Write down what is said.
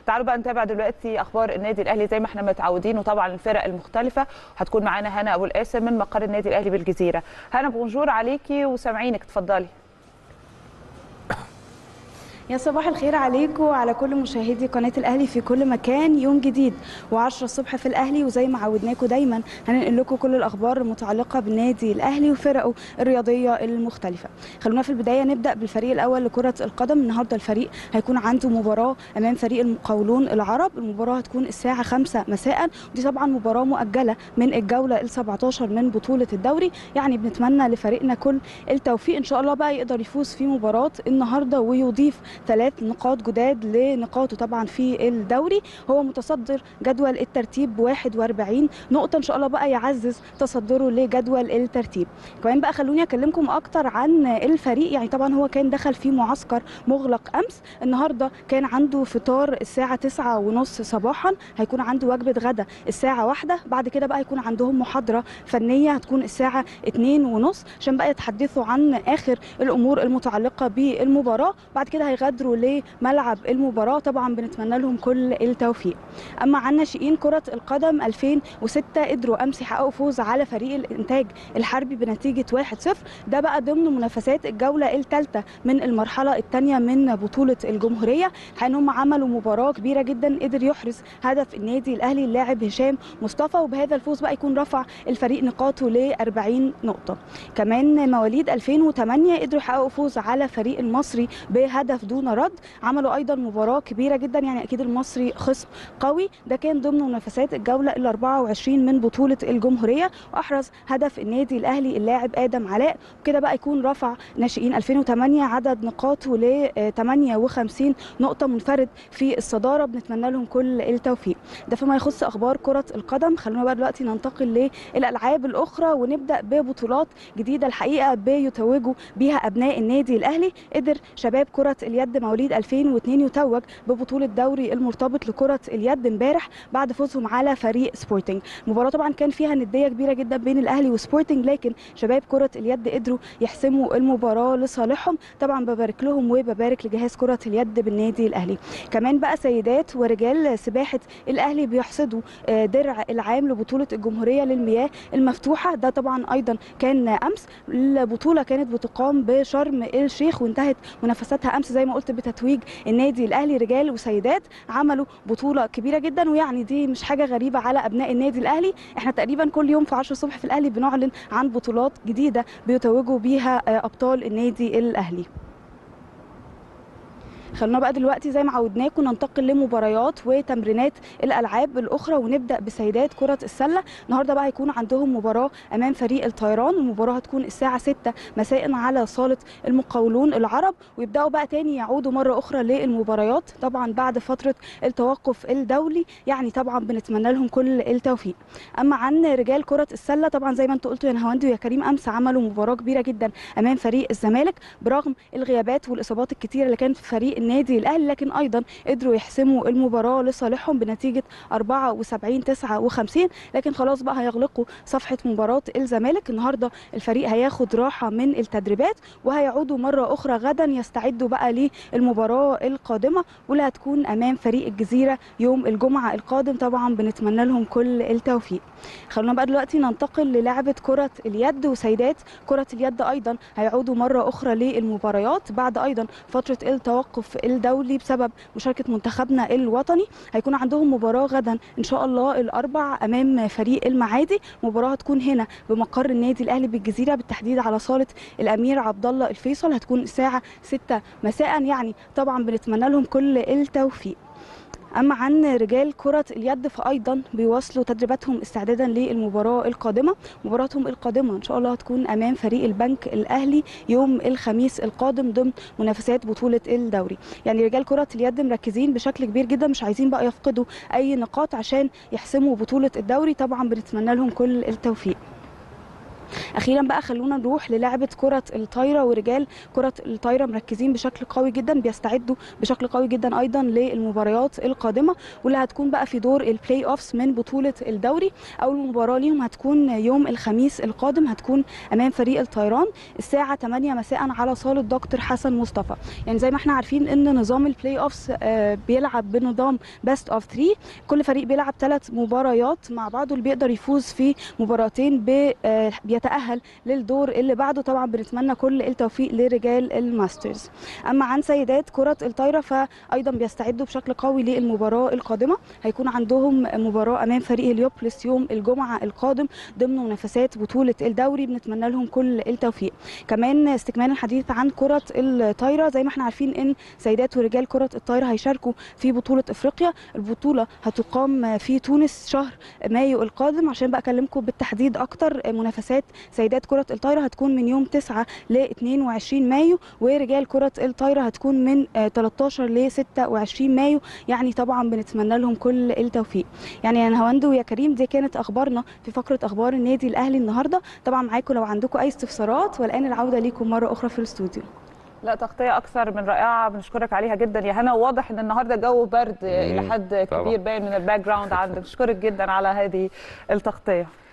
تعالوا بقى نتابع دلوقتي اخبار النادي الاهلي زي ما احنا متعودين وطبعا الفرق المختلفه هتكون معانا هنا ابو القاسم من مقر النادي الاهلي بالجزيره هنا بونجور عليكي وسامعينك اتفضلي يا صباح الخير عليكم وعلى كل مشاهدي قناه الاهلي في كل مكان يوم جديد و10 الصبح في الاهلي وزي ما عودناكم دايما هننقل لكم كل الاخبار المتعلقه بالنادي الاهلي وفرقه الرياضيه المختلفه خلونا في البدايه نبدا بالفريق الاول لكره القدم النهارده الفريق هيكون عنده مباراه امام فريق المقاولون العرب المباراه هتكون الساعه 5 مساء ودي طبعا مباراه مؤجله من الجوله ال 17 من بطوله الدوري يعني بنتمنى لفريقنا كل التوفيق ان شاء الله بقى يقدر يفوز في مباراه النهارده ويضيف ثلاث نقاط جداد لنقاطه طبعا في الدوري هو متصدر جدول الترتيب ب 41 نقطه ان شاء الله بقى يعزز تصدره لجدول الترتيب كمان بقى خلوني اكلمكم اكتر عن الفريق يعني طبعا هو كان دخل في معسكر مغلق امس النهارده كان عنده فطار الساعه 9 ونص صباحا هيكون عنده وجبه غدا الساعه واحدة بعد كده بقى هيكون عندهم محاضره فنيه هتكون الساعه 2 ونص عشان بقى يتحدثوا عن اخر الامور المتعلقه بالمباراه بعد كده هيغادروا لملعب المباراه طبعا بنتمنى لهم كل التوفيق اما عن ناشئين كره القدم 2006 قدروا امس يحققوا فوز على فريق الانتاج الحربي بنتيجه 1-0 ده بقى ضمن منافسات الجوله الثالثه من المرحله الثانيه من بطوله الجمهوريه حين هم عملوا مباراه كبيره جدا قدر يحرز هدف النادي الاهلي اللاعب هشام مصطفى وبهذا الفوز بقى يكون رفع الفريق نقاطه ل 40 نقطه كمان مواليد 2008 قدروا يحققوا فوز على فريق المصري بهدف دون رد عملوا ايضا مباراه كبيره جدا يعني اكيد المصري خصم قوي ده كان ضمن منافسات الجوله ال 24 من بطوله الجمهوريه واحرز هدف النادي الاهلي اللاعب ادم علاء وكده بقى يكون رفع ناشئين 2008 عدد نقاطه ل 58 نقطه منفرد في الصداره بنتمنى لهم كل التوفيق ده فيما يخص اخبار كره القدم خلونا بقى دلوقتي ننتقل للالعاب الاخرى ونبدا ببطولات جديده الحقيقه بيتوجوا بيها ابناء النادي الاهلي قدر شباب كره اليد مواليد 2002 يتوج ببطوله دوري المرتبط لكره اليد امبارح بعد فوزهم على فريق سبورتنج المباراه طبعا كان فيها نديه كبيره جدا بين الاهلي وسبورتنج لكن شباب كره اليد قدروا يحسموا المباراه لصالحهم طبعا ببارك لهم وببارك لجهاز كره اليد بالنادي الاهلي كمان بقى سيدات ورجال سباحه الاهلي بيحصدوا درع العام لبطوله الجمهوريه للمياه المفتوحه ده طبعا ايضا كان امس البطوله كانت بتقام بشرم الشيخ وانتهت منافساتها امس زي ما قلت بتتويج النادي الاهلي رجال وسيدات عملوا بطوله كبيره جدا ويعني دي مش حاجه غريبه على ابناء النادي الاهلي احنا تقريبا كل يوم في 10 الصبح في الاهلي بنعلن عن بطولات جديده بيتوجوا بيها ابطال النادي الاهلي خلونا بقى دلوقتي زي ما عودناكم ننتقل لمباريات وتمرينات الالعاب الاخرى ونبدا بسيدات كره السله النهارده بقى هيكون عندهم مباراه امام فريق الطيران المباراه هتكون الساعه 6 مساء على صاله المقاولون العرب ويبداوا بقى تاني يعودوا مره اخرى للمباريات طبعا بعد فتره التوقف الدولي يعني طبعا بنتمنى لهم كل التوفيق اما عن رجال كره السله طبعا زي ما انتم قلتوا يا نهاوند ويا كريم امس عملوا مباراه كبيره جدا امام فريق الزمالك برغم الغيابات والاصابات الكتيره اللي كانت في فريق النادي الاهلي لكن ايضا قدروا يحسموا المباراه لصالحهم بنتيجه 74 59 لكن خلاص بقى هيغلقوا صفحه مباراه الزمالك النهارده الفريق هياخد راحه من التدريبات وهيعودوا مره اخرى غدا يستعدوا بقى للمباراه القادمه واللي هتكون امام فريق الجزيره يوم الجمعه القادم طبعا بنتمنى لهم كل التوفيق خلونا بقى دلوقتي ننتقل للعبه كره اليد وسيدات كره اليد ايضا هيعودوا مره اخرى للمباريات بعد ايضا فتره التوقف الدولي بسبب مشاركه منتخبنا الوطني هيكون عندهم مباراه غدا ان شاء الله الاربع امام فريق المعادي مباراه هتكون هنا بمقر النادي الاهلي بالجزيره بالتحديد على صاله الامير عبد الله الفيصل هتكون الساعه 6 مساء يعني طبعا بنتمنى لهم كل التوفيق اما عن رجال كره اليد فايضا بيواصلوا تدريباتهم استعدادا للمباراه القادمه مباراتهم القادمه ان شاء الله هتكون امام فريق البنك الاهلي يوم الخميس القادم ضمن منافسات بطوله الدوري يعني رجال كره اليد مركزين بشكل كبير جدا مش عايزين بقى يفقدوا اي نقاط عشان يحسموا بطوله الدوري طبعا بنتمنى لهم كل التوفيق اخيرا بقى خلونا نروح للعبه كره الطايره ورجال كره الطايره مركزين بشكل قوي جدا بيستعدوا بشكل قوي جدا ايضا للمباريات القادمه واللي هتكون بقى في دور البلاي اوفس من بطوله الدوري اول مباراه ليهم هتكون يوم الخميس القادم هتكون امام فريق الطيران الساعه 8 مساء على صاله دكتور حسن مصطفى يعني زي ما احنا عارفين ان نظام البلاي اوفس بيلعب بنظام بيست اوف 3 كل فريق بيلعب ثلاث مباريات مع بعض واللي بيقدر يفوز في مباراتين بيتاهل للدور اللي بعده طبعا بنتمنى كل التوفيق لرجال الماسترز اما عن سيدات كره الطايره فايضا بيستعدوا بشكل قوي للمباراه القادمه هيكون عندهم مباراه امام فريق هليوبلس يوم الجمعه القادم ضمن منافسات بطوله الدوري بنتمنى لهم كل التوفيق كمان استكمال الحديث عن كره الطايره زي ما احنا عارفين ان سيدات ورجال كره الطايره هيشاركوا في بطوله افريقيا البطوله هتقام في تونس شهر مايو القادم عشان بقى اكلمكم بالتحديد اكتر منافسات سيدات كره الطايره هتكون من يوم 9 ل 22 مايو ورجال كره الطايره هتكون من 13 ل 26 مايو يعني طبعا بنتمنى لهم كل التوفيق يعني يا نهاوند ويا كريم دي كانت اخبارنا في فقره اخبار النادي الاهلي النهارده طبعا معاكم لو عندكم اي استفسارات والان العوده ليكم مره اخرى في الاستوديو لا تغطيه اكثر من رائعه بنشكرك عليها جدا يا هنا واضح ان النهارده جو برد الى حد كبير باين من الباك جراوند عندك بشكرك جدا على هذه التغطيه